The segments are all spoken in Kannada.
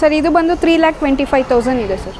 ಸರ್ ಇದು ಬಂದು three lakh twenty five thousand ಇದೆ ಸರ್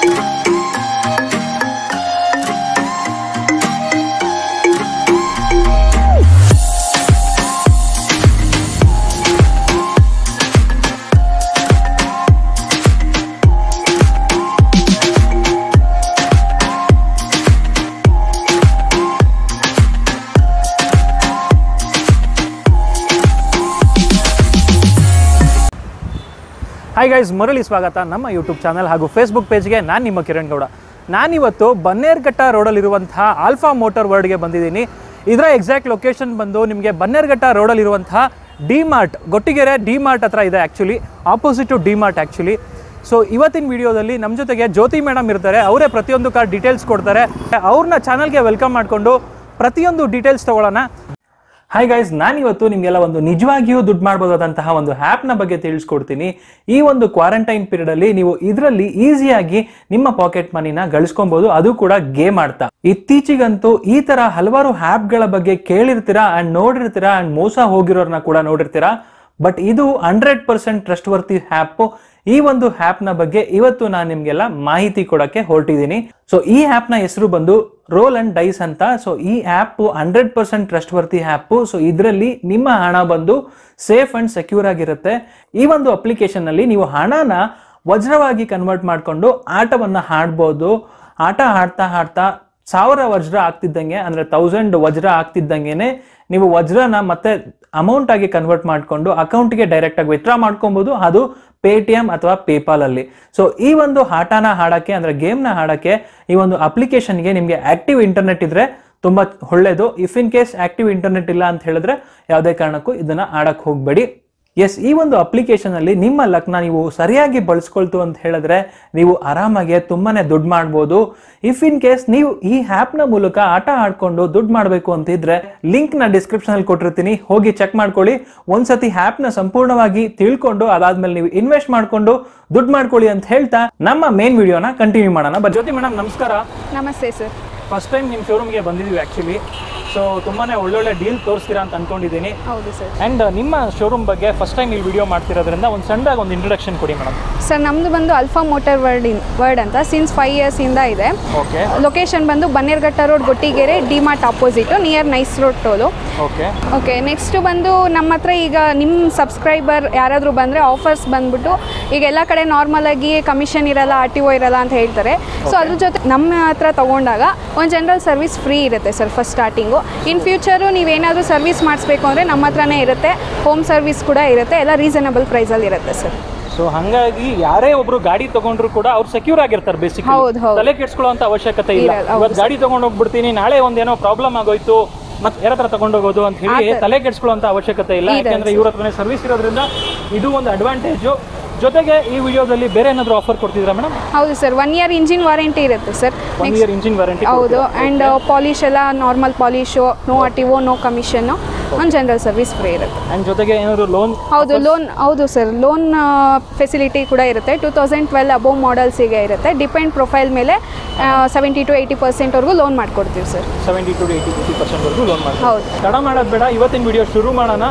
ಹಾಯ್ ಗೈಸ್ ಮರಳಿ ಸ್ವಾಗತ ನಮ್ಮ ಯೂಟ್ಯೂಬ್ ಚಾನಲ್ ಹಾಗೂ ಫೇಸ್ಬುಕ್ ಪೇಜ್ಗೆ ನಾನು ನಿಮ್ಮ ಕಿರಣ್ ಗೌಡ ನಾನಿವತ್ತು ಬನ್ನೇರ್ಘಟ್ಟ ರೋಡಲ್ಲಿರುವಂತಹ ಆಲ್ಫಾ ಮೋಟಾರ್ ವರ್ಡ್ಗೆ ಬಂದಿದ್ದೀನಿ ಇದರ ಎಕ್ಸಾಕ್ಟ್ ಲೊಕೇಶನ್ ಬಂದು ನಿಮಗೆ ಬನ್ನೇರ್ಘಟ್ಟ ರೋಡಲ್ಲಿರುವಂತಹ D Mart Gottigere D Mart ಹತ್ರ ಇದೆ actually opposite to D Mart actually so ಇವತ್ತಿನ ವಿಡಿಯೋದಲ್ಲಿ ನಮ್ಮ ಜೊತೆಗೆ ಜ್ಯೋತಿ ಮೇಡಮ್ ಇರ್ತಾರೆ ಅವರೇ ಪ್ರತಿಯೊಂದು ಕಾರ್ ಡೀಟೇಲ್ಸ್ ಕೊಡ್ತಾರೆ ಅವ್ರನ್ನ ಚಾನಲ್ಗೆ ವೆಲ್ಕಮ್ ಮಾಡಿಕೊಂಡು ಪ್ರತಿಯೊಂದು ಡೀಟೇಲ್ಸ್ ತಗೊಳ್ಳೋಣ ಹಾಯ್ ಗೈಸ್ ನಾನಿವತ್ತು ನಿಮಗೆಲ್ಲ ಒಂದು ನಿಜವಾಗಿಯೂ ದುಡ್ಡು ಮಾಡ್ಬೋದಾದಂತಹ ಒಂದು ಆ್ಯಪ್ನ ಬಗ್ಗೆ ತಿಳಿಸ್ಕೊಡ್ತೀನಿ ಈ ಒಂದು ಕ್ವಾರಂಟೈನ್ ಪೀರಿಯಡ್ ಅಲ್ಲಿ ನೀವು ಇದರಲ್ಲಿ ಈಸಿಯಾಗಿ ನಿಮ್ಮ ಪಾಕೆಟ್ ಮನಿನ ಗಳಿಸ್ಕೊಬಹುದು ಅದು ಕೂಡ ಗೇಮ್ ಆಡ್ತಾ ಇತ್ತೀಚೆಗಂತೂ ಈ ತರ ಹಲವಾರು ಆ್ಯಪ್ಗಳ ಬಗ್ಗೆ ಕೇಳಿರ್ತೀರಾ ಅಂಡ್ ನೋಡಿರ್ತೀರಾ ಅಂಡ್ ಮೋಸ ಹೋಗಿರೋರ್ನ ಕೂಡ ನೋಡಿರ್ತೀರಾ ಬಟ್ ಇದು hundred percent trustworthy app ಈ ಒಂದು ಆ್ಯಪ್ ನ ಬಗ್ಗೆ ಇವತ್ತು ನಾನು ನಿಮ್ಗೆಲ್ಲ ಮಾಹಿತಿ ಕೊಡಕ್ಕೆ ಹೊರಟಿದ್ದೀನಿ ಸೊ ಈ ಆ್ಯಪ್ ನ ಹೆಸರು ಬಂದು ರೋಲ್ ಅಂಡ್ ಡೈಸ್ ಅಂತ ಸೊ ಈ app hundred percent trustworthy app so ಇದರಲ್ಲಿ ನಿಮ್ಮ ಹಣ ಬಂದು ಸೇಫ್ ಅಂಡ್ ಸೆಕ್ಯೂರ್ ಆಗಿರುತ್ತೆ ಈ ಒಂದು ಅಪ್ಲಿಕೇಶನ್ ನಲ್ಲಿ ನೀವು ಹಣನ ವಜ್ರವಾಗಿ ಕನ್ವರ್ಟ್ ಮಾಡಿಕೊಂಡು ಆಟವನ್ನ ಆಡ್ಬೋದು ಆಟ ಆಡ್ತಾ ಆಡ್ತಾ ಸಾವಿರ ವಜ್ರ ಆಗ್ತಿದ್ದಂಗೆ ಅಂದ್ರೆ ತೌಸಂಡ್ ವಜ್ರ ಆಗ್ತಿದ್ದಂಗೆನೆ ನೀವು ವಜ್ರನ ಮತ್ತೆ ಅಮೌಂಟ್ ಆಗಿ ಕನ್ವರ್ಟ್ ಮಾಡಿಕೊಂಡು ಅಕೌಂಟ್ಗೆ ಡೈರೆಕ್ಟ್ ಆಗಿ ವಿತ್ಡ್ರಾ ಮಾಡ್ಕೊಬಹುದು ಅದು ಪೇಟಿಎಂ ಅಥವಾ ಪೇಪಾಲ್ ಅಲ್ಲಿ ಸೊ ಈ ಒಂದು ಆಟನ ಆಡಕ್ಕೆ ಅಂದ್ರೆ ಗೇಮ್ನ ಆಡಕ್ಕೆ ಈ ಒಂದು ಅಪ್ಲಿಕೇಶನ್ಗೆ ನಿಮಗೆ ಆಕ್ಟಿವ್ ಇಂಟರ್ನೆಟ್ ಇದ್ರೆ ತುಂಬಾ ಒಳ್ಳೇದು if in case active internet ಇಲ್ಲ ಅಂತ ಹೇಳಿದ್ರೆ ಯಾವುದೇ ಕಾರಣಕ್ಕೂ ಇದನ್ನ ಆಡಕ್ ಹೋಗ್ಬೇಡಿ ಎಸ್ ಈ ಒಂದು ಅಪ್ಲಿಕೇಶನ್ ಅಲ್ಲಿ ನಿಮ್ಮ ಲಕ್ನ ನೀವು ಸರಿಯಾಗಿ ಬಳಸ್ಕೊಳ್ತು ಅಂತ ಹೇಳಿದ್ರೆ ನೀವು ಆರಾಮಾಗಿ ತುಂಬಾನೇ ದುಡ್ಡು ಮಾಡ್ಬೋದು ಇಫ್ ಇನ್ ಕೇಸ್ ನೀವು ಈ ಆಪ್ ನ ಮೂಲಕ ಆಟ ಆಡ್ಕೊಂಡು ದುಡ್ಡು ಮಾಡಬೇಕು ಅಂತಿದ್ರೆ ಲಿಂಕ್ ನ ಡಿಸ್ಕ್ರಿಪ್ಷನ್ ಅಲ್ಲಿ ಕೊಟ್ಟಿರ್ತೀನಿ ಹೋಗಿ ಚೆಕ್ ಮಾಡ್ಕೊಳ್ಳಿ ಒಂದ್ಸತಿ ಆಪ್ ನ ಸಂಪೂರ್ಣವಾಗಿ ತಿಳ್ಕೊಂಡು ಅದಾದ್ಮೇಲೆ ನೀವು ಇನ್ವೆಸ್ಟ್ ಮಾಡ್ಕೊಂಡು ದುಡ್ಡು ಮಾಡ್ಕೊಳ್ಳಿ ಅಂತ ಹೇಳ್ತಾ ನಮ್ಮ ಮೇನ್ ವಿಡಿಯೋನ ಕಂಟಿನ್ಯೂ ಮಾಡೋಣ ಬಟ್ ಜ್ಯೋತಿ ಮೇಡಮ್ ನಮಸ್ಕಾರ ನಮಸ್ತೆ ಸರ್ ಫಸ್ಟ್ ಟೈಮ್ ನಿಮ್ಮ ಶೋರೂಮ್ಗೆ ಬಂದಿದ್ದೀವಿ ಆಕ್ಚುಲಿ ಸೊ ತುಂಬಾನೇ ಒಳ್ಳೊಳ್ಳೆ ಡೀಲ್ ತೋರಿಸ್ತೀರಾ ಅಂತ ಅನ್ಕೊಂಡಿದ್ದೀನಿ ಹೌದು ಸರ್ ಅಂಡ್ ನಿಮ್ಮ ಶೋರೂಮ್ ಬಗ್ಗೆ ಫಸ್ಟ್ ಟೈಮ್ ಇಲ್ಲಿ ವಿಡಿಯೋ ಮಾಡ್ತಿರೋದ್ರಿಂದ ಒಂದು ಸಣ್ಣದಾಗಿ ಒಂದು ಇಂಟ್ರೊಡಕ್ಷನ್ ಕೊಡಿ ಮೇಡಮ್ ಸರ್ ನಮ್ಮದು ಬಂದು Alpha Motor World in World ಅಂತ ಸಿನ್ಸ್ ಫೈವ್ ಇಯರ್ಸಿಂದ ಇದೆ ಓಕೆ ಲೊಕೇಶನ್ ಬಂದು Bannerghatta road Gottigere D Mart opposite near Nice road toll okay okay next ಬಂದು ನಮ್ಮ ಹತ್ರ ಈಗ ನಿಮ್ಮ ಸಬ್ಸ್ಕ್ರೈಬರ್ ಯಾರಾದರೂ ಬಂದರೆ ಆಫರ್ಸ್ ಬಂದ್ಬಿಟ್ಟು ಈಗ ಎಲ್ಲ ಕಡೆ ನಾರ್ಮಲ್ ಆಗಿ ಕಮಿಷನ್ ಇರಲ್ಲ ಆರ್ ಟಿ ಒ ಇರಲ್ಲ ಅಂತ ಹೇಳ್ತಾರೆ ಸೊ ಅದ್ರ ಜೊತೆ ನಮ್ಮ ಹತ್ರ ತೊಗೊಂಡಾಗ ಒಂದು ಜನರಲ್ ಸರ್ವಿಸ್ ಫ್ರೀ ಇರುತ್ತೆ sir first starting in future ನೀವೇನಾದರೂ ಸರ್ವಿಸ್ ಮಾಡಿಸ್ಬೇಕು ಅಂದರೆ ನಮ್ಮ ಹತ್ರನೇ ಇರುತ್ತೆ ಹೋಮ್ ಸರ್ವಿಸ್ ಕೂಡ ಇರುತ್ತೆ ಎಲ್ಲ ರೀಸನಬಲ್ ಪ್ರೈಸಲ್ಲಿ ಇರುತ್ತೆ ಸರ್ ಸೊ ಹಂಗಾಗಿ ಯಾರೇ ಒಬ್ರು ಗಾಡಿ ತಗೊಂಡ್ರು ಕೂಡ ಅವ್ರು ಸೆಕ್ಯೂರ್ ಆಗಿರ್ತಾರೆ ಬೇಸಿಕ್ ಹೌದು, ಹೌದು. ತಲೆ ಕೆಡ್ಸ್ಕೊಳ್ಳೋ ಅವಶ್ಯಕತೆ ಇಲ್ಲ ಇರಲ್ಲ, ಹೌದು ಇವತ್ತು ಗಾಡಿ ತಗೊಂಡು ಹೋಗ್ಬಿಡ್ತೀನಿ ನಾಳೆ ಒಂದೇನೋ ಪ್ರಾಬ್ಲಮ್ ಆಗೋಯ್ತು ಮತ್ತೆ ಯಾರ ಹತ್ರ ತಗೊಂಡೋಗೋದು ಅಂತ ಹೇಳಿ ತಲೆ ಕೆಡ್ಸ್ಕೊಳ್ಳೋ ಅವಶ್ಯಕತೆ ಇಲ್ಲ ಇದೆ, ಯಾಕಂದ್ರೆ ಇವ್ರ ಹತ್ರನೇ ಸರ್ವಿಸ್ ಇರೋದ್ರಿಂದ ಇದು ಒಂದು ಅಡ್ವಾಂಟೇಜು ಜೊತೆಗೆ ಈ ವಿಡಿಯೋದಲ್ಲಿ ಬೇರೆ ಏನಾದರೂ ಆಫರ್ ಕೊಡ್ತಿದ್ರಾ ಮೇಡಮ್ ಹೌದು sir one year engine warranty ಇರುತ್ತೆ sir one year engine warranty ಹೌದು ಆ್ಯಂಡ್ ಪಾಲಿಶ್ ಎಲ್ಲ normal polish no R T O no commission ಒಂದು ಜನರಲ್ ಸರ್ವಿಸ್ ಫ್ರೀ ಇರುತ್ತೆ ಅಂಡ್ ಜೊತೆಗೆ ಏನಾದ್ರು ಲೋನ್ ಹೌದು ಲೋನ್ ಹೌದು ಸರ್ ಲೋನ್ ಫೆಸಿಲಿಟಿ ಕೂಡ ಇರುತ್ತೆ ಟೂ ತೌಸಂಡ್ ಟ್ವೆಲ್ ಅಬೋವ್ ಮಾಡೆಲ್ಸಿಗೆ ಇರುತ್ತೆ ಡಿಪೆಂಡ್ ಪ್ರೊಫೈಲ್ ಮೇಲೆ ಸೆವೆಂಟಿ ಟು ಏಯ್ಟಿ ಪರ್ಸೆಂಟ್ವರೆಗೂ ಲೋನ್ ಮಾಡಿಕೊಡ್ತೀವಿ sir seventy to eighty fifty ಪರ್ಸೆಂಟ್ವರೆಗೂ ಲೋನ್ ಮಾಡ್ತೀವಿ ಹೌದು ತಡ ಮಾಡೋದು ಬೇಡ ಇವತ್ತಿನ ವಿಡಿಯೋ ಶುರು ಮಾಡೋಣ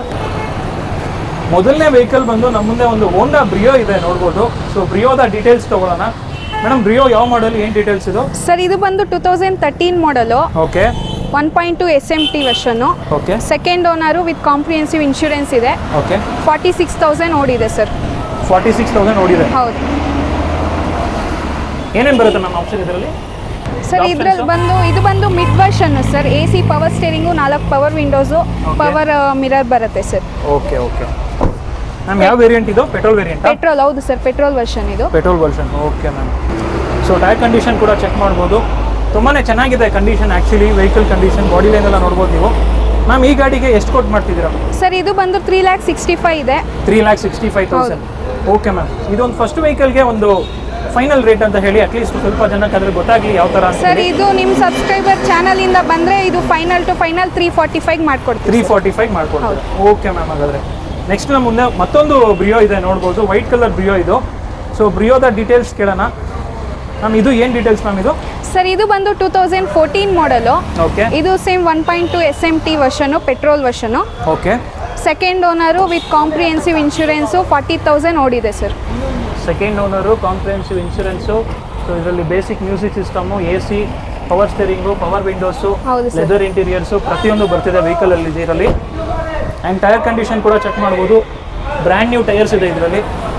ಮೊದಲನೇ ವೆಹಿಕಲ್ ಬಂದು ನಮ್ಮ ಮುಂದೆ ಒಂದು ಹೋಂಡಾ ಬ್ರಿಯೋ ಇದೆ ನೋಡ್ಬೋದು ಸೊ ಬ್ರಿಯೋದ ಡೀಟೇಲ್ಸ್ ತಗೊಳ್ಳೋಣ ಮೇಡಮ್ ಬ್ರಿಯೋ ಯಾವ ಮಾಡಲ್ ಏನು ಡೀಟೇಲ್ಸ್ ಇದು ಸರ್ ಇದು ಬಂದು two thousand thirteen model okay one point two S M T version okay second owner with comprehensive insurance ಇದೆ ಓಕೆ ಫಾರ್ಟಿ ಸಿಕ್ಸ್ ತೌಸಂಡ್ ಓಡಿದೆ ಸರ್ ಫಾರ್ಟಿ ಸಿಕ್ಸ್ ತೌಸಂಡ್ ನೋಡಿದೆ ಹೌದು ಏನೇನು ಬರುತ್ತೆ ಮ್ಯಾಮ್ ಆಪ್ಷನ್ ಇದರಲ್ಲಿ ಸರ್ Options? ಇದ್ರಲ್ಲಿ ಬಂದು ಇದು ಬಂದು mid version sir A C power steering ನಾಲ್ಕು ಪವರ್ ವಿಂಡೋಸು ಪವರ್ ಮಿರರ್ ಬರುತ್ತೆ ಸರ್ ಓಕೆ ಓಕೆ ಮ್ಯಾಮ್ ಯಾವ ವೇರಿಯಂಟ್ ಇದು ಪೆಟ್ರೋಲ್ ವೇರಿಯಂಟ್ ಪೆಟ್ರೋಲ್ ಹೌದು ಸರ್ ಪೆಟ್ರೋಲ್ ವರ್ಷನ್ ಇದು petrol version okay ma'am so tyre condition ಕೂಡ ಚೆಕ್ ಮಾಡ್ಬೋದು ತುಂಬಾ ಚೆನ್ನಾಗಿದೆ condition actually vehicle condition body line ಎಲ್ಲ ನೋಡ್ಬೋದು ನೀವು ಮ್ಯಾಮ್ ಈ ಗಾಡಿಗೆ ಎಷ್ಟು ಕೊಟ್ಟು ಮಾಡ್ತಿದ್ದೀರಾ ಸರ್ ಇದು ಬಂದು ತ್ರೀ ಲ್ಯಾಕ್ ಸಿಕ್ಸ್ಟಿ ಫೈವ್ ಇದೆ three lakh sixty five thousand okay ma'am ಇದೊಂದು ಫಸ್ಟ್ ವೆಹಿಕಲ್ಗೆ ಒಂದು ಫೈನಲ್ ರೇಟ್ ಅಂತ ಹೇಳಿ ಅಟ್ಲೀಸ್ಟ್ ಸ್ವಲ್ಪ ಜನಕ್ಕೆ ಅದ್ರ ಗೊತ್ತಾಗಲಿ ಯಾವ ಥರ ಅಂತ ಸರ್ ಇದು ನಿಮ್ಮ ಸಬ್ಸ್ಕ್ರೈಬರ್ ಚಾನಲಿಂದ ಬಂದರೆ ಇದು final to final three forty five three ಮಾಡ್ಕೊಡ್ತೀವಿ ಫಾರ್ಟಿ ಫೈವ್ ಮಾಡ್ಕೊಡ್ತಾರೆ ಓಕೆ ಮ್ಯಾಮ್ ಹಾಗಾದರೆ ನೆಕ್ಸ್ಟ್ ನಮ್ಮ ಮುಂದೆ ಮತ್ತೊಂದು ಬ್ರಿಯೋ ಇದೆ ನೋಡ್ಬೋದು ವೈಟ್ ಕಲರ್ ಬ್ರಿಯೋ ಇದು ಸೊ ಬ್ರಿಯೋದ ಡೀಟೇಲ್ಸ್ ಕೇಳೋಣ ಮ್ಯಾಮ್ ಇದು ಏನು ಡೀಟೇಲ್ಸ್ ಮ್ಯಾಮ್ ಇದು ಸರ್ ಇದು ಬಂದು two thousand fourteen model okay ಇದು same one point two S M T version petrol version okay second owner with comprehensive insurance forty thousand ಓಡಿದೆ sir second owner comprehensive insurance so ಇದರಲ್ಲಿ basic music system A C power steering power windows ಹೌದು ಸರ್ ಲೆದರ್ ಇಂಟೀರಿಯರ್ಸು ಪ್ರತಿಯೊಂದು ಬರ್ತಿದೆ ವೆಹಿಕಲಲ್ಲಿ ಇದರಲ್ಲಿ ಆ್ಯಂಡ್ ಟೈರ್ ಕಂಡೀಷನ್ ಕೂಡ ಚೆಕ್ ಮಾಡ್ಬೋದು ಬ್ರ್ಯಾಂಡ್ ನ್ಯೂ ಟೈರ್ಸ್ ಇದೆ ಇದರಲ್ಲಿ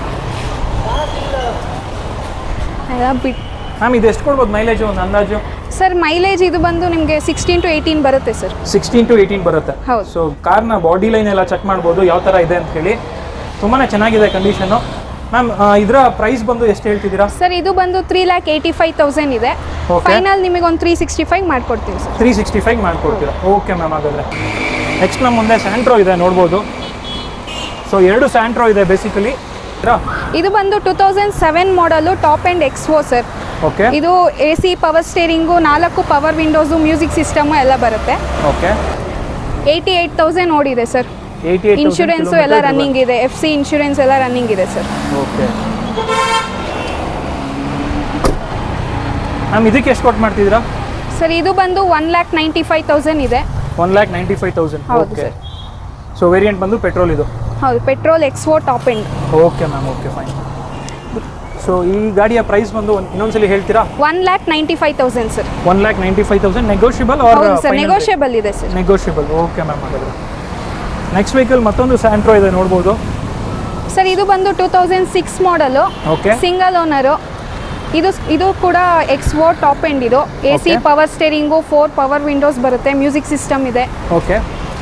ಎಲ್ಲ ಬಿಟ್ ಮ್ಯಾಮ್ ಇದು ಎಷ್ಟು ಕೊಡ್ಬೋದು ಮೈಲೇಜ್ ಒಂದು ಅಂದಾಜು ಸರ್ ಮೈಲೇಜ್ ಇದು ಬಂದು ನಿಮಗೆ ಸಿಕ್ಸ್ಟೀನ್ ಟು ಏಯ್ಟೀನ್ ಬರುತ್ತೆ ಸರ್ ಸಿಕ್ಸ್ಟೀನ್ ಟು ಏಯ್ಟೀನ್ ಬರುತ್ತೆ ಹೌದು. ಸೊ ಕಾರ್ನ ಬಾಡಿ ಲೈನ್ ಎಲ್ಲ ಚೆಕ್ ಮಾಡ್ಬೋದು ಯಾವ ಥರ ಇದೆ ಅಂತ ಹೇಳಿ ತುಂಬಾ ಚೆನ್ನಾಗಿದೆ ಕಂಡೀಷನು ಮ್ಯಾಮ್ ಇದರ ಪ್ರೈಸ್ ಬಂದು ಎಷ್ಟು ಹೇಳ್ತಿದ್ದೀರಾ ಸರ್ ಇದು ಬಂದು three lakh eighty five thousand ಇದೆ Okay. ಫೈನಲ್ ನಿಮಗೆ ಒಂದು ತ್ರೀ ಸಿಕ್ಸ್ಟಿ ಫೈವ್ ಮಾಡ್ಕೊಡ್ತೀವಿ ಸರ್ ತ್ರೀ ಸಿಕ್ಸ್ಟಿ ಫೈವ್ ಮಾಡ್ಕೊಡ್ತೀರಾ ಓಕೆ ಮ್ಯಾಮ್ ಹಾಗಾದರೆ ನೆಕ್ಸ್ಟ್ ನಮ್ಮ ಮುಂದೆ ಸ್ಯಾಂಟ್ರೋ ಇದೆ ನೋಡ್ಬೋದು ಸೊ ಎರಡು ಸ್ಯಾಂಟ್ರೋ ಇದೆ ಬೇಸಿಕಲಿ ಇದು ಬಂದು two thousand seven model top end XO sir okay ಇದು ಎ ಸಿ ಪವರ್ ಸ್ಟೇರಿಂಗು ನಾಲ್ಕು ಪವರ್ ವಿಂಡೋಸು ಮ್ಯೂಸಿಕ್ ಸಿಸ್ಟಮು ಎಲ್ಲ ಬರುತ್ತೆ ಓಕೆ ಏಯ್ಟಿ ಏಯ್ಟ್ ತೌಸಂಡ್ ಓಡಿದೆ ಸರ್ ಏಯ್ಟಿ ಏಯ್ಟ್ ಇನ್ಶೂರೆನ್ಸು ಎಲ್ಲ ರನ್ನಿಂಗ್ ಇದೆ ಎಫ್ ಸಿ ಇನ್ಶೂರೆನ್ಸ್ ಎಲ್ಲ ರನ್ನಿಂಗ್ ಇದೆ ಸರ್ ಓಕೆ ಮ್ಯಾಮ್ ಇದಕ್ಕೆ ಎಷ್ಟು ಕೊಟ್ಟು ಮಾಡ್ತಿದ್ದೀರಾ ಸರ್ ಇದು ಬಂದು one lakh ninety five thousand ಇದೆ one lakh ninety five thousand ಹೌದು ಓಕೆ sir. ಸೊ ವೇರಿಯಂಟ್ ಬಂದು ಪೆಟ್ರೋಲ್ ಇದು ಹೌದು petrol XO top end okay ma'am okay fine so ಈ ಗಾಡಿಯ ಪ್ರೈಸ್ ಬಂದು ಒಂದ್- ಇನ್ನೊಂದ್ಸಲಿ ಹೇಳ್ತೀರಾ one lakh ninety five thousand sir one lakh ninety five thousand negotiable or ಹೌದು ಸರ್ ನೆಗೋಷಿಯಬಲ್ ಇದೆ ಸರ್ ನೆಗೋಷಿಯಬಲ್ ಓಕೆ ಮ್ಯಾಮ್ ಹಾಗಾದ್ರೆ ನೆಕ್ಸ್ಟ್ ವೆಹಿಕಲ್ ಮತ್ತೊಂದು ಸ್ಯಾಂಟ್ರೋ ಇದೆ ನೋಡ್ಬೋದು ಸರ್ ಇದು ಬಂದು two thousand six model okay single owner ಇದು ಇದು ಕೂಡ ಎಕ್ಸ್ವೋ ಟಾಪ್ ಎಂಡ್ ಇದು A C Okay. Power steering four power windows ಬರುತ್ತೆ ಮ್ಯೂಸಿಕ್ ಸಿಸ್ಟಮ್ ಇದೆ ಓಕೆ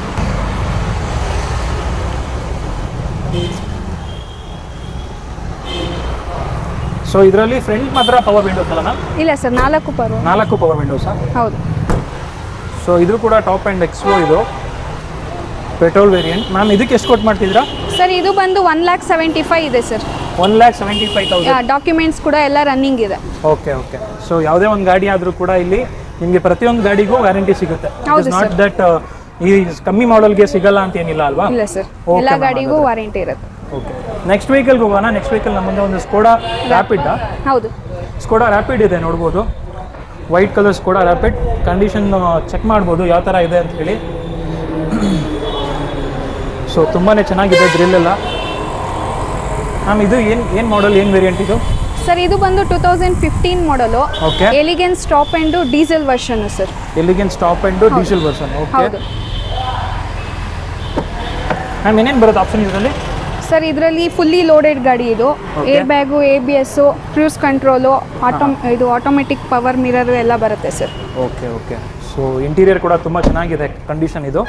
ಸೊ ಇದರಲ್ಲಿ ಫ್ರಂಟ್ ಮಾತ್ರ ಪವರ್ ವಿಂಡೋಸ್ ಅಲ್ಲ ಮ್ಯಾಮ್ ಇಲ್ಲ ಸರ್ ನಾಲ್ಕು ಪವರ್ ನಾಲ್ಕು ಪವರ್ ವಿಂಡೋಸಾ ಹೌದು ಸೊ ಇದು ಕೂಡ ಟಾಪ್ ಆ್ಯಂಡ್ ಎಕ್ಸ್ಪೋ ಇದು ಪೆಟ್ರೋಲ್ ವೇರಿಯಂಟ್ ಮ್ಯಾಮ್ ಇದಕ್ಕೆ ಎಷ್ಟು ಕೊಟ್ಟು ಮಾಡ್ತಿದ್ದೀರಾ ಸರ್ ಇದು ಬಂದು ಒನ್ ಲ್ಯಾಕ್ ಸೆವೆಂಟಿ ಫೈವ್ ಇದೆ sir one lakh seventy five thousand documents ಕೂಡ ಎಲ್ಲ ರನ್ನಿಂಗ್ ಇದೆ ಓಕೆ ಓಕೆ ಸೊ ಯಾವುದೇ ಒಂದು ಗಾಡಿ ಆದರೂ ಕೂಡ ಇಲ್ಲಿ ನಿಮಗೆ ಪ್ರತಿಯೊಂದು ಗಾಡಿಗೂ ವ್ಯಾರಂಟಿ ಸಿಗುತ್ತೆ ಹೌದು ನಾಟ್ ದಟ್ ಈ ಕಮ್ಮಿ ಮಾಡಲ್ಗೆ ಸಿಗಲ್ಲ ಅಂತ ಏನಿಲ್ಲ ಅಲ್ವಾ ಇಲ್ಲ ಸರ್ Okay, ಎಲ್ಲ ma'am, ಗಾಡಿಗೂ ವಾರಂಟಿ ಇರುತ್ತೆ ಓಕೆ ನೆಕ್ಸ್ಟ್ ವೆಹಿಕಲ್ಗೆ ಹೋಗೋಣ ನೆಕ್ಸ್ಟ್ ವೆಹಿಕಲ್ ನಮ್ಮ ಮುಂದೆ ಒಂದು ಸ್ಕೋಡಾ ರ್ಯಾಪಿಡ್ ಹೌದು ಸ್ಕೋಡಾ ರ್ಯಾಪಿಡ್ ಇದೆ ನೋಡ್ಬೋದು white colour Skoda Rapid condition check ಮಾಡ್ಬೋದು ಯಾವ ಥರ ಇದೆ ಅಂತ ಹೇಳಿ ಸೊ ತುಂಬಾ ಚೆನ್ನಾಗಿದೆ ಗ್ರಿಲ್ ಎಲ್ಲ ಮ್ಯಾಮ್ ಇದು ಏನು ಏನು ಮಾಡಲ್ ಏನು ವೇರಿಯಂಟ್ ಇದು ಸರ್ ಇದು ಬಂದು two thousand fifteen model okay elegance top end diesel version sir elegance top end diesel version okay ಹೌದು ಮ್ಯಾಮ್ ಏನೇನು ಬರುತ್ತೆ ಆಪ್ಷನ್ ಇದರಲ್ಲಿ ಸರ್ ಇದರಲ್ಲಿ ಫುಲ್ಲಿ ಲೋಡೆಡ್ ಗಾಡಿ ಇದು Okay. Airbag A B S cruise control ಆಟೋಮ್ ಇದು ಆಟೋಮೆಟಿಕ್ ಪವರ್ ಮಿರರ್ ಎಲ್ಲ ಬರುತ್ತೆ sir okay okay so interior ಕೂಡ ತುಂಬ ಚೆನ್ನಾಗಿದೆ ಕಂಡೀಷನ್ ಇದು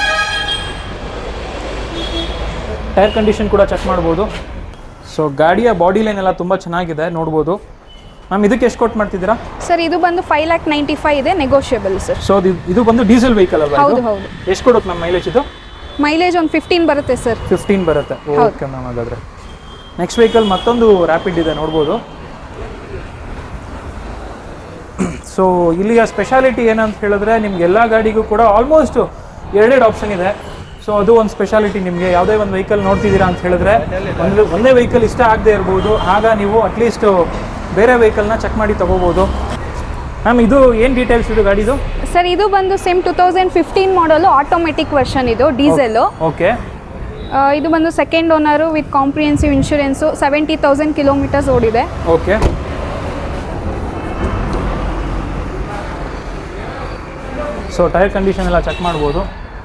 ಟೈರ್ ಕಂಡೀಷನ್ ಕೂಡ ಚೆಕ್ ಮಾಡ್ಬೋದು ಸೊ ಗಾಡಿಯ ಬಾಡಿ ಲೈನ್ ಎಲ್ಲ ತುಂಬ ಚೆನ್ನಾಗಿದೆ ನೋಡ್ಬೋದು ಮ್ಯಾಮ್ ಇದಕ್ಕೆ ಎಷ್ಟು ಕೊಟ್ಟು ಮಾಡ್ತಿದ್ದೀರಾ ಸರ್ ಇದು ಬಂದು ಫೈವ್ ಲ್ಯಾಕ್ ನೈಂಟಿ ಫೈವ್ ಇದೆ ನೆಗೋಷಿಯಬಲ್ ಸರ್ ಸೊ ಇದು ಇದು ಬಂದು ಡೀಸೆಲ್ ವೆಹಿಕಲ್ ಅಲ್ವಾ ಹೌದು ಇದು ಹೌದು ಎಷ್ಟು ಕೊಡುತ್ತೆ ಮ್ಯಾಮ್ ಮೈಲೇಜ್ ಇದು ಮೈಲೇಜ್ ಒಂದು ಫಿಫ್ಟೀನ್ ಬರುತ್ತೆ ಸರ್ ಫಿಫ್ಟೀನ್ ಬರುತ್ತೆ ಓಕೆ ಮ್ಯಾಮ್ ಹಾಗಾದರೆ ನೆಕ್ಸ್ಟ್ ವೆಹಿಕಲ್ ಮತ್ತೊಂದು ರ್ಯಾಪಿಡ್ ಇದೆ ನೋಡ್ಬೋದು ಸೊ ಇಲ್ಲಿಯ ಸ್ಪೆಷಾಲಿಟಿ ಏನಂತ ಹೇಳಿದ್ರೆ ನಿಮ್ಗೆ ಎಲ್ಲ ಗಾಡಿಗೂ ಕೂಡ ಆಲ್ಮೋಸ್ಟ್ ಎರಡೆರಡು ಆಪ್ಷನ್ ಇದೆ ಸೊ ಅದು ಒಂದು ಸ್ಪೆಷಾಲಿಟಿ ನಿಮಗೆ ಯಾವುದೇ ಒಂದು ವೆಹಿಕಲ್ ನೋಡ್ತಿದ್ದೀರಾ ಅಂತ ಹೇಳಿದ್ರೆ ಒಂದು ಒಂದೇ ವೆಹಿಕಲ್ ಇಷ್ಟ ಆಗದೆ ಇರ್ಬೋದು ಆಗ ನೀವು ಅಟ್ಲೀಸ್ಟ್ ಬೇರೆ ವೆಹಿಕಲ್ನ ಚೆಕ್ ಮಾಡಿ ತೊಗೋಬೋದು ಮ್ಯಾಮ್ ಇದು ಏನು ಡೀಟೇಲ್ಸ್ ಇದು ಗಾಡಿದು ಸರ್ ಇದು ಬಂದು same two thousand fifteen model automatic version ಇದು ಡೀಸೆಲ್ಲು ಓಕೆ ಇದು ಬಂದು second owner with comprehensive insurance seventy thousand kilometres ಓಡಿದೆ ಓಕೆ ಸೊ ಟೈರ್ ಕಂಡೀಷನ್ ಎಲ್ಲ ಚೆಕ್ ಮಾಡ್ಬೋದು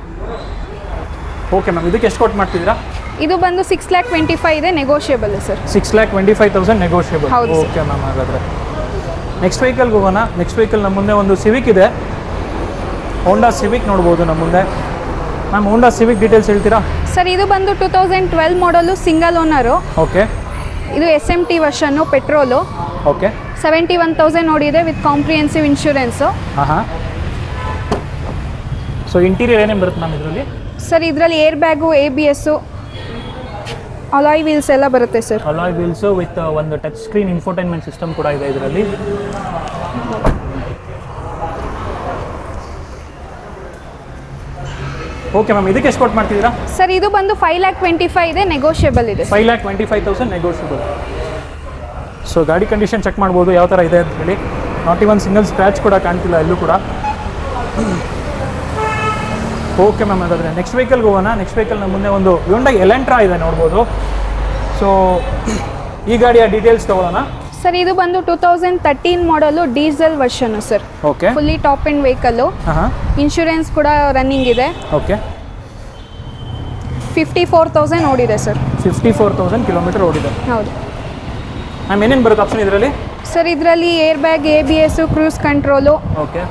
ಓಕೆ ಮ್ಯಾಮ್ ಇದಕ್ಕೆ ಎಷ್ಟು ಕೊಟ್ಟು ಮಾಡ್ತಿದ್ದೀರಾ ಇದು ಬಂದು ಸಿಕ್ಸ್ ಲ್ಯಾಕ್ ಟ್ವೆಂಟಿ ಫೈವ್ ಇದೆ negotiable sir six lakh twenty five thousand negotiable ಹೌದು sir. ಓಕೆ ಮ್ಯಾಮ್ ಹಾಗಾದರೆ ನೆಕ್ಸ್ಟ್ ವೆಹಿಕಲ್ಗೆ ಹೋಗೋಣ ನೆಕ್ಸ್ಟ್ ವೆಹಿಕಲ್ ನಮ್ಮ ಮುಂದೆ ಒಂದು ಸಿವಿಕ್ ಇದೆ ಹೋಂಡಾ ಸಿವಿಕ್ ನೋಡ್ಬೋದು ನಮ್ಮ ಮುಂದೆ ಮ್ಯಾಮ್ ಹೋಂಡಾ ಸಿವಿಕ್ ಡೀಟೇಲ್ಸ್ ಹೇಳ್ತೀರಾ ಸರ್ ಇದು ಬಂದು two thousand twelve model single owner okay ಇದು S M T version petrol okay seventy one thousand ಓಡಿದೆ ವಿತ್ ಕಾಂಪ್ರಿಹೆನ್ಸಿವ್ ಇನ್ಶೂರೆನ್ಸು ಹಾಂ ಹಾಂ ಸೊ ಇಂಟೀರಿಯರ್ ಏನೇನು ಬರುತ್ತೆ ಮ್ಯಾಮ್ ಇದರಲ್ಲಿ ಸರ್ ಇದರಲ್ಲಿ airbag A B S alloy wheels ಎಲ್ಲ ಬರುತ್ತೆ ಸರ್ ಅಲಾಯ್ ವೀಲ್ಸು ವಿತ್ ಒಂದು ಟಚ್ ಸ್ಕ್ರೀನ್ ಇನ್ಫೋಟೈನ್ಮೆಂಟ್ ಸಿಸ್ಟಮ್ ಕೂಡ ಇದೆ ಇದರಲ್ಲಿ ಓಕೆ ಮ್ಯಾಮ್ ಇದಕ್ಕೆ ಎಷ್ಟು ಕೊಟ್ಟು ಮಾಡ್ತಿದ್ದೀರಾ ಸರ್ ಇದು ಬಂದು ಫೈವ್ ಲ್ಯಾಕ್ ಟ್ವೆಂಟಿ ಫೈವ್ ಇದೆ ನೆಗೋಷಿಯಬಲ್ ಇದೆ five lakh twenty five thousand negotiable so ಗಾಡಿ ಕಂಡೀಷನ್ ಚೆಕ್ ಮಾಡ್ಬೋದು ಯಾವ ಥರ ಇದೆ ಅಂತ ಹೇಳಿ ನಾಟ್ ಇವನ್ ಸಿಂಗಲ್ ಸ್ಕ್ರ್ಯಾಚ್ ಕೂಡ ಕಾಣ್ತಿಲ್ಲ ಎಲ್ಲೂ ಕೂಡ ಓಕೆ ಮ್ಯಾಮ್ ಹಾಗಾದರೆ ನೆಕ್ಸ್ಟ್ ವೆಹಿಕಲ್ಗೆ ಹೋಗೋಣ ನೆಕ್ಸ್ಟ್ ವೆಹಿಕಲ್ ನಮ್ಮ ಮುಂದೆ ಒಂದು ಯೋಂಡೈ ಎಲೆಂಟ್ರಾ ಇದೆ ನೋಡ್ಬೋದು ಸೊ ಈ ಗಾಡಿಯ ಡೀಟೇಲ್ಸ್ ತಗೊಳ್ಳೋಣ ಸರ್ ಇದು ಬಂದು two thousand thirteen model diesel version sir okay fully top end vehicle ಹಾಂ ಹಾಂ ಇನ್ಶೂರೆನ್ಸ್ ಕೂಡ ರನ್ನಿಂಗ್ ಇದೆ ಓಕೆ ಫಿಫ್ಟಿ ಫೋರ್ ತೌಸಂಡ್ ಓಡಿದೆ sir fifty four thousand kilometre ಓಡಿದೆ ಹೌದು ಮ್ಯಾಮ್ ಏನೇನು ಬರುತ್ತೆ ಆಪ್ಷನ್ ಇದರಲ್ಲಿ ಸರ್ ಇದರಲ್ಲಿ airbag A B S cruise control okay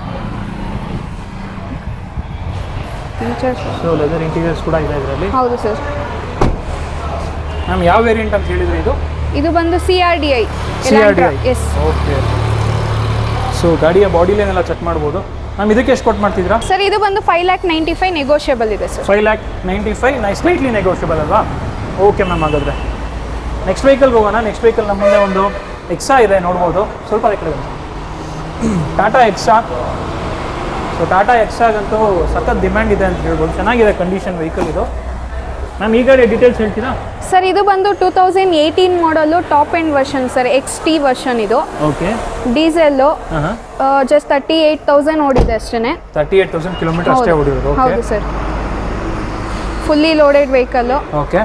features so leather interiors ಕೂಡ ಇದೆ ಇದರಲ್ಲಿ ಹೌದು ಸರ್ ಮ್ಯಾಮ್ ಯಾವ ವೇರಿಯಂಟ್ ಅಂತ ಹೇಳಿದ್ರೆ ಇದು ಇದು ಬಂದು C R D I C R D I S okay so ಗಾಡಿಯ ಬಾಡಿ ಲೈನೆಲ್ಲ ಚೆಕ್ ಮಾಡ್ಬೋದು ಮ್ಯಾಮ್ ಇದಕ್ಕೆ ಎಷ್ಟು ಕೊಟ್ಟು ಮಾಡ್ತಿದ್ದೀರಾ ಸರ್ ಇದು ಬಂದು five lakh ninety five negotiable ಇದೆ sir five lakh ninety five ನೈ ಸ್ಲೈಟ್ಲಿ ನೆಗೋಷಿಯಬಲ್ ಅಲ್ವಾ ಓಕೆ ಮ್ಯಾಮ್ ಹಾಗಾದರೆ ನೆಕ್ಸ್ಟ್ ವೆಹಿಕಲ್ಗೆ ಹೋಗೋಣ ನೆಕ್ಸ್ಟ್ ವೆಹಿಕಲ್ ನಮ್ಮ ಮುಂದೆ ಒಂದು ಎಕ್ಸಾ ಇದೆ ನೋಡ್ಬೋದು ಸ್ವಲ್ಪ ಅದೇ ಕಡೆ ಬನ್ನಿ. ಟಾಟಾ ಎಕ್ಸಾ ಸೊ ಟಾಟಾ ಎಕ್ಸಾಗಂತೂ ಸಖತ್ ಡಿಮ್ಯಾಂಡ್ ಇದೆ ಅಂತ ಹೇಳ್ಬೋದು ಚೆನ್ನಾಗಿದೆ ಕಂಡೀಷನ್ ವೆಹಿಕಲ್ ಇದು ಮ್ಯಾಮ್ ಈ ಗಾಡಿ ಡೀಟೇಲ್ಸ್ ಹೇಳ್ತೀರಾ ಸರ್ ಇದು ಬಂದು two thousand eighteen model top end version sir X T version ಇದು ಓಕೆ ಡೀಸೆಲ್ಲು ಹಾಂ ಹಾಂ ಜಸ್ಟ್ ತರ್ಟಿ ಏಯ್ಟ್ ತೌಸಂಡ್ ಓಡಿದೆ ಅಷ್ಟೇ ತರ್ಟಿ ಏಟ್ ತೌಸಂಡ್ ಕಿಲೋಮೀಟರ್ ಅಷ್ಟೇ ಓಡಿರೋದು ಓಕೆ ಹೌದು sir fully loaded vehicle okay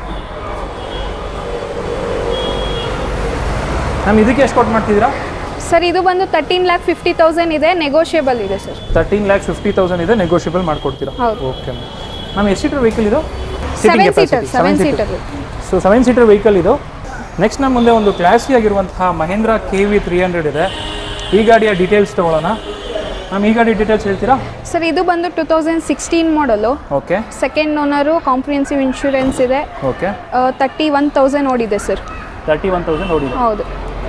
ma'am ಇದಕ್ಕೆ ಎಷ್ಟು ಕೊಟ್ಟು ಮಾಡ್ತಿದ್ದೀರಾ ಸರ್ ಇದು ಬಂದು ತರ್ಟೀನ್ ಲ್ಯಾಕ್ ಫಿಫ್ಟಿ ತೌಸಂಡ್ ಇದೆ ನೆಗೋಷಿಯಬಲ್ ಇದೆ sir thirteen lakh fifty thousand ಇದೆ ನೆಗೋಷಿಯಬಲ್ ಮಾಡ್ಕೊಡ್ತೀರಾ ಹೌದು. ಓಕೆ ಮ್ಯಾಮ್ ಎಷ್ಟು ಸೀಟರ್ ವೆಹಿಕಲ್ ಇದು seven seater seven seater so seven seater vehicle ಇದು ನೆಕ್ಸ್ಟ್ ನಮ್ಮ ಮುಂದೆ ಒಂದು ಕ್ಲಾಸಿ ಆಗಿರುವಂತಹ Mahindra K V three hundred ಇದೆ ಈ ಗಾಡಿಯ ಡೀಟೇಲ್ಸ್ ತೊಗೊಳ್ಳೋಣ ಮ್ಯಾಮ್ ಈ ಗಾಡಿ ಡೀಟೇಲ್ಸ್ ಹೇಳ್ತೀರಾ ಸರ್ ಇದು ಬಂದು two thousand sixteen model okay second owner comprehensive insurance ಇದೆ ಓಕೆ ತರ್ಟಿ ಒನ್ ತೌಸಂಡ್ ಓಡಿದೆ ಸರ್ ತರ್ಟಿ ಒನ್ ತೌಸಂಡ್ ಓಡಿದೆ ಹೌದು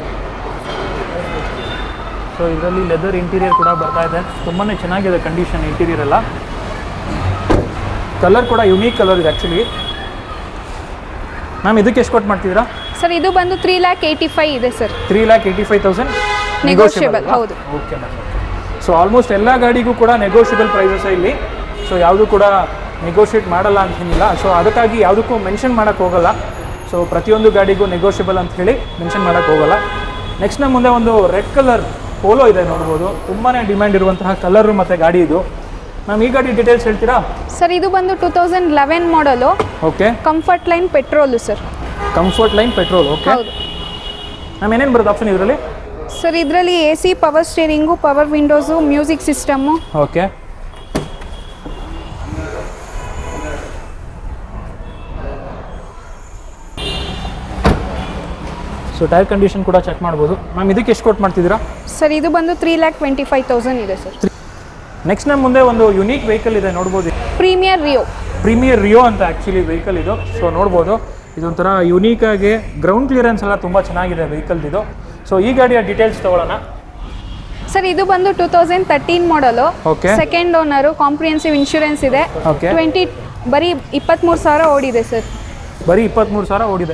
ಸೊ ಇದರಲ್ಲಿ ಲೆದರ್ ಇಂಟೀರಿಯರ್ ಕೂಡ ಬರ್ತಾ ಇದೆ ತುಂಬಾ ಚೆನ್ನಾಗಿದೆ ಕಂಡೀಷನ್ ಇಂಟೀರಿಯರ್ ಎಲ್ಲ ಕಲರ್ ಕೂಡ ಯುನೀಕ್ ಕಲರ್ ಇದೆ ಆ್ಯಕ್ಚುಲಿ ಮ್ಯಾಮ್ ಇದಕ್ಕೆ ಎಷ್ಟು ಕೊಟ್ಟು ಮಾಡ್ತಿದ್ದೀರಾ ಸರ್ ಇದು ಬಂದು ತ್ರೀ ಲ್ಯಾಕ್ ಏಯ್ಟಿ ಫೈವ್ ಇದೆ sir three lakh eighty five thousand Negotiable, ಹೌದು. ಓಕೆ ಮ್ಯಾಮ್ ಸೊ ಆಲ್ಮೋಸ್ಟ್ ಎಲ್ಲ ಗಾಡಿಗೂ ಕೂಡ ನೆಗೋಷಿಯಬಲ್ ಪ್ರೈಸಸ್ ಇಲ್ಲಿ ಸೊ ಯಾವುದು ಕೂಡ ನೆಗೋಷಿಯೇಟ್ ಮಾಡಲ್ಲ ಅಂತೇನಿಲ್ಲ ಸೊ ಅದಕ್ಕಾಗಿ ಯಾವುದಕ್ಕೂ ಮೆನ್ಷನ್ ಮಾಡೋಕ್ಕೆ ಹೋಗಲ್ಲ ಸೊ ಪ್ರತಿಯೊಂದು ಗಾಡಿಗೂ ನೆಗೋಷಿಯಬಲ್ ಅಂತ ಹೇಳಿ ಮೆನ್ಷನ್ ಮಾಡೋಕ್ಕೆ ಹೋಗಲ್ಲ ನೆಕ್ಸ್ಟ್ ನಮ್ಮ ಮುಂದೆ ಒಂದು ರೆಡ್ ಕಲರ್ ಪೋಲೋ ಇದೆ ನೋಡ್ಬೋದು ತುಂಬಾ ಡಿಮ್ಯಾಂಡ್ ಇರುವಂತಹ ಕಲರು ಮತ್ತು ಗಾಡಿ ಇದು ಮ್ಯಾಮ್ ಈ ಗಾಡಿ ಡೀಟೇಲ್ಸ್ ಹೇಳ್ತೀರಾ ಸರ್ ಇದು ಬಂದು two thousand eleven model okay comfort line petrol sir comfort line petrol okay ಹೌದು ಮ್ಯಾಮ್ ಏನೇನು ಬರುತ್ತೆ ಆಪ್ಷನ್ ಇದರಲ್ಲಿ ಸರ್ ಇದರಲ್ಲಿ A C power steering power windows music system okay so tyre condition ಕೂಡ ಚೆಕ್ ಮಾಡ್ಬೋದು ಮ್ಯಾಮ್ ಇದಕ್ಕೆ ಎಷ್ಟು ಕೊಟ್ಟು ಮಾಡ್ತಿದ್ದೀರಾ ಸರ್ ಇದು ಬಂದು three lakh twenty five thousand ಇದೆ ಸರ್ ನೆಕ್ಸ್ಟ್ ನಮ್ಮ ಮುಂದೆ ಒಂದು ಯುನೀಕ್ ವೆಹಿಕಲ್ ಇದೆ ನೋಡ್ಬೋದು ಪ್ರೀಮಿಯರ್ ರಿಯೋ ಪ್ರೀಮಿಯರ್ ರಿಯೋ ಅಂತ ಆ್ಯಕ್ಚುಲಿ ವೆಹಿಕಲ್ ಇದು ಸೊ ನೋಡ್ಬೋದು ಇದೊಂಥರ ಯುನೀಕ್ ಆಗಿ ಗ್ರೌಂಡ್ ಕ್ಲಿಯರೆನ್ಸ್ ಎಲ್ಲ ತುಂಬ ಚೆನ್ನಾಗಿದೆ ವೆಹಿಕಲ್ ಇದು ಸೊ ಈ ಗಾಡಿಯ ಡೀಟೇಲ್ಸ್ ತೊಗೊಳ್ಳೋಣ ಸರ್ ಇದು ಬಂದು two thousand thirteen model okay second owner comprehensive insurance ಇದೆ ಓಕೆ ಟ್ವೆಂಟಿ ಬರೀ ಇಪ್ಪತ್ತ್ಮೂರು ಸಾವಿರ ಓಡಿದೆ ಸರ್ ಬರೀ ಇಪ್ಪತ್ತ್ಮೂರು ಸಾವಿರ ಓಡಿದೆ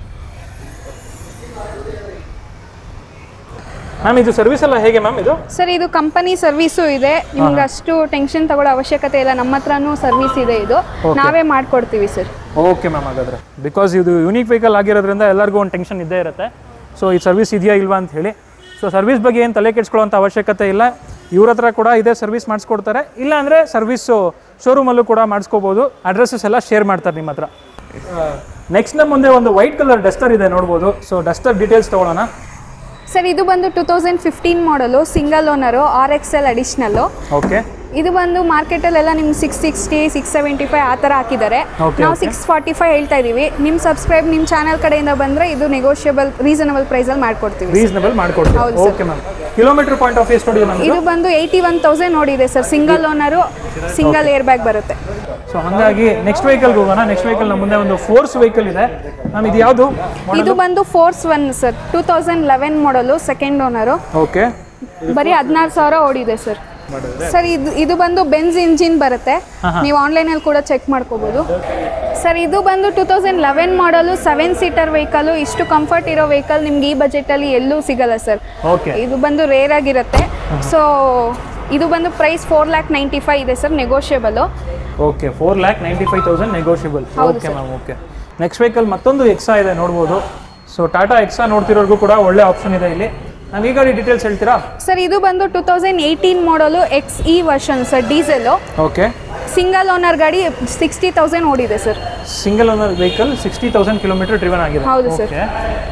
ಮ್ಯಾಮ್ ಇದು ಸರ್ವಿಸ್ ಎಲ್ಲ ಹೇಗೆ ಮ್ಯಾಮ್ ಇದು ಸರ್ ಇದು ಕಂಪನಿ ಸರ್ವಿಸು ಇದೆ ನಿಮ್ಗೆ ಅಷ್ಟು ಟೆನ್ಷನ್ ತಗೊಳ್ಳೋ ಅವಶ್ಯಕತೆ ಇಲ್ಲ ನಮ್ಮ ಹತ್ರನೂ ಸರ್ವಿಸ್ ಇದೆ ಇದು ನಾವೇ ಮಾಡ್ಕೊಡ್ತೀವಿ ಸರ್ ಓಕೆ ಮ್ಯಾಮ್ ಹಾಗಾದರೆ ಬಿಕಾಸ್ ಇದು ಯೂನಿಕ್ ವೆಹಿಕಲ್ ಆಗಿರೋದ್ರಿಂದ ಎಲ್ಲರಿಗೂ ಒಂದು ಟೆನ್ಷನ್ ಇದ್ದೇ ಇರುತ್ತೆ ಸೊ ಈ ಸರ್ವಿಸ್ ಇದೆಯಾ ಇಲ್ವಾ ಅಂತ ಹೇಳಿ ಸೊ ಸರ್ವಿಸ್ ಬಗ್ಗೆ ಏನು ತಲೆ ಕೆಡ್ಸ್ಕೊಳ್ಳೋಂಥ ಅವಶ್ಯಕತೆ ಇಲ್ಲ ಇವ್ರ ಹತ್ರ ಕೂಡ ಇದೇ ಸರ್ವಿಸ್ ಮಾಡಿಸ್ಕೊಡ್ತಾರೆ ಇಲ್ಲ ಅಂದರೆ ಸರ್ವಿಸ್ಸು ಶೋರೂಮಲ್ಲೂ ಕೂಡ ಮಾಡಿಸ್ಕೋಬೋದು ಅಡ್ರೆಸ್ಸಸ್ ಎಲ್ಲ ಶೇರ್ ಮಾಡ್ತಾರೆ ನಿಮ್ಮ ಹತ್ರ ನೆಕ್ಸ್ಟ್ ನಮ್ಮ ಮುಂದೆ ಒಂದು ವೈಟ್ ಕಲರ್ ಡಸ್ಟರ್ ಇದೆ ನೋಡ್ಬೋದು ಸೊ ಡಸ್ಟರ್ ಡೀಟೇಲ್ಸ್ ತೊಗೊಳ್ಳೋಣ ಸರ್ ಇದು ಬಂದು two thousand fifteen model single owner R X L additional okay ಇದು ಬಂದು ಮಾರ್ಕೆಟಲ್ಲೆಲ್ಲ ನಿಮ್ಗೆ six sixty six seventy five ಆ ಥರ ಹಾಕಿದ್ದಾರೆ Okay, ನಾವು okay. ಸಿಕ್ಸ್ ಫಾರ್ಟಿ ಫೈವ್ ಹೇಳ್ತಾ ಇದ್ದೀವಿ ನಿಮ್ಮ ಸಬ್ಸ್ಕ್ರೈಬ್ ನಿಮ್ಮ ಚಾನಲ್ ಕಡೆಯಿಂದ ಬಂದರೆ ಇದು ನೆಗೋಷಿಯಬಲ್ ರೀಸನಬಲ್ ಪ್ರೈಸಲ್ಲಿ ಮಾಡ್ಕೊಡ್ತೀವಿ ರೀಸನಬಲ್ ಮಾಡಿಕೊಡ್ತೀವಿ ಹೌದು sir. Okay ma'am kilometre point off ಎಷ್ಟು ನೋಡಿ ಮ್ಯಾಮ್ ಇದು ಬಂದು ಏಯ್ಟಿ ಒನ್ ತೌಸಂಡ್ ನೋಡಿದೆ sir single owner single air bag ಬರುತ್ತೆ ಸೊ ಹಾಗಾಗಿ ನೆಕ್ಸ್ಟ್ ವೆಹಿಕಲ್ಗೆ ಹೋಗೋಣ ನೆಕ್ಸ್ಟ್ ವೆಹಿಕಲ್ ನಮ್ಮ ಮುಂದೆ ಒಂದು ಫೋರ್ಸ್ ವೆಹಿಕಲ್ ಇದೆ ಮ್ಯಾಮ್ ಇದು ಯಾವುದು ಇದು ಬಂದು Force One sir two thousand eleven model second owner okay ಬರೀ ಹದಿನಾರು ಸಾವಿರ ಓಡಿದೆ ಸರ್ ಸರ್ ಇದು ಇದು ಬಂದು ಬೆನ್ಸ್ ಇಂಜಿನ್ ಬರುತ್ತೆ ನೀವು ಆನ್ಲೈನಲ್ಲಿ ಕೂಡ ಚೆಕ್ ಮಾಡ್ಕೋಬೋದು ಸರ್ ಇದು ಬಂದು two thousand eleven model seven seater vehicle ಇಷ್ಟು ಕಂಫರ್ಟ್ ಇರೋ ವೆಹಿಕಲ್ ನಿಮ್ಗೆ ಈ ಬಜೆಟಲ್ಲಿ ಎಲ್ಲೂ ಸಿಗಲ್ಲ ಸರ್ ಓಕೆ ಇದು ಬಂದು ರೇರ್ ಆಗಿರುತ್ತೆ ಸೊ ಇದು ಬಂದು price four lakh ninety five ಇದೆ sir negotiable okay four lakh ninety five thousand negotiable ಹೌದು okay ma'am okay next vehicle ಮತ್ತೊಂದು ಎಕ್ಸಾ ಇದೆ ನೋಡ್ಬೋದು ಸೊ ಟಾಟಾ ಎಕ್ಸಾ ನೋಡ್ತಿರೋರ್ಗೂ ಕೂಡ ಒಳ್ಳೆ ಆಪ್ಷನ್ ಇದೆ ಇಲ್ಲಿ ನಾನು ಈ ಗಾಡಿ ಡೀಟೇಲ್ಸ್ ಹೇಳ್ತೀರಾ ಸರ್ ಇದು ಬಂದು two thousand eighteen model X E version sir diesel okay single owner ಗಾಡಿ ಸಿಕ್ಸ್ಟಿ ತೌಸಂಡ್ ಓಡಿದೆ sir single owner vehicle sixty thousand kilometre driven ಆಗಿದೆ ಹೌದು sir. ಓಕೆ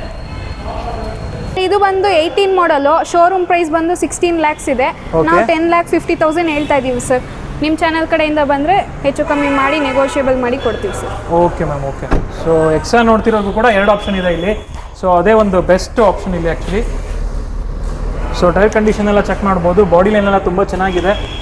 ಇದು ಬಂದು ಏಯ್ಟೀನ್ ಮಾಡಲು ಶೋರೂಮ್ ಪ್ರೈಸ್ ಬಂದು ಸಿಕ್ಸ್ಟೀನ್ ಲ್ಯಾಕ್ಸ್ ಇದೆ Okay. ನಾವು ಟೆನ್ ಲ್ಯಾಕ್ ಫಿಫ್ಟಿ ತೌಸಂಡ್ ಹೇಳ್ತಾ ಇದ್ದೀವಿ ಸರ್ ನಿಮ್ಮ ಚಾನಲ್ ಕಡೆಯಿಂದ ಬಂದರೆ ಹೆಚ್ಚು ಕಮ್ಮಿ ಮಾಡಿ ನೆಗೋಷಿಯಬಲ್ ಮಾಡಿ ಕೊಡ್ತೀವಿ sir okay ma'am okay so extra ನೋಡ್ತಿರೋದು ಕೂಡ ಎರಡು ಆಪ್ಷನ್ ಇದೆ ಇಲ್ಲಿ ಸೊ ಅದೇ ಒಂದು ಬೆಸ್ಟ್ ಆಪ್ಷನ್ ಇಲ್ಲಿ ಆ್ಯಕ್ಚುಲಿ ಸೊ ಟೈರ್ ಕಂಡೀಷನ್ ಎಲ್ಲ ಚೆಕ್ ಮಾಡ್ಬೋದು ಬಾಡಿ ಲೈನ್ ಎಲ್ಲ ತುಂಬ ಚೆನ್ನಾಗಿದೆ